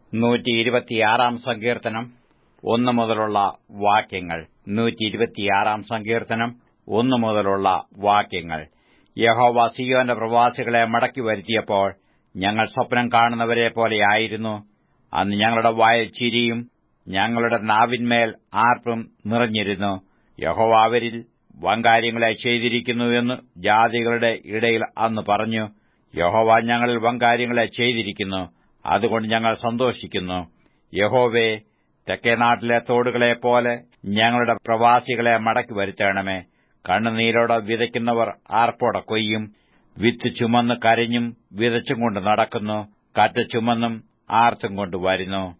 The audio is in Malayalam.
നൂറ്റി ഇരുപത്തിയാറാം സങ്കീർത്തനം ഒന്നു മുതലുള്ള വാക്യങ്ങൾ നൂറ്റി ഇരുപത്തിയാറാം സങ്കീർത്തനം ഒന്നു മുതലുള്ള വാക്യങ്ങൾ യഹോവ സിയോന്റെ പ്രവാസികളെ മടക്കി വരുത്തിയപ്പോൾ ഞങ്ങൾ സ്വപ്നം കാണുന്നവരെ പോലെയായിരുന്നു അന്ന് ഞങ്ങളുടെ വായിൽ ചിരിയും ഞങ്ങളുടെ നാവിന്മേൽ ആർപ്പും നിറഞ്ഞിരുന്നു യഹോവ അവരിൽ വൻകാര്യങ്ങളെ ചെയ്തിരിക്കുന്നു എന്ന് ജാതികളുടെ ഇടയിൽ അന്ന് പറഞ്ഞു യഹോവ ഞങ്ങളിൽ വൻകാര്യങ്ങളെ ചെയ്തിരിക്കുന്നു അതുകൊണ്ട് ഞങ്ങൾ സന്തോഷിക്കുന്നു യഹോവേ തെക്കേനാട്ടിലെ തോടുകളെപ്പോലെ ഞങ്ങളുടെ പ്രവാസികളെ മടക്കി വരുത്തണമേ കണ്ണുനീരോടെ വിതയ്ക്കുന്നവർ ആർപ്പോടെ കൊയ്യും വിത്ത് ചുമന്ന് കരഞ്ഞും വിതച്ചും കൊണ്ട് നടക്കുന്നു കറ്റ ചുമന്നും ആർത്തും കൊണ്ട് വരുന്നു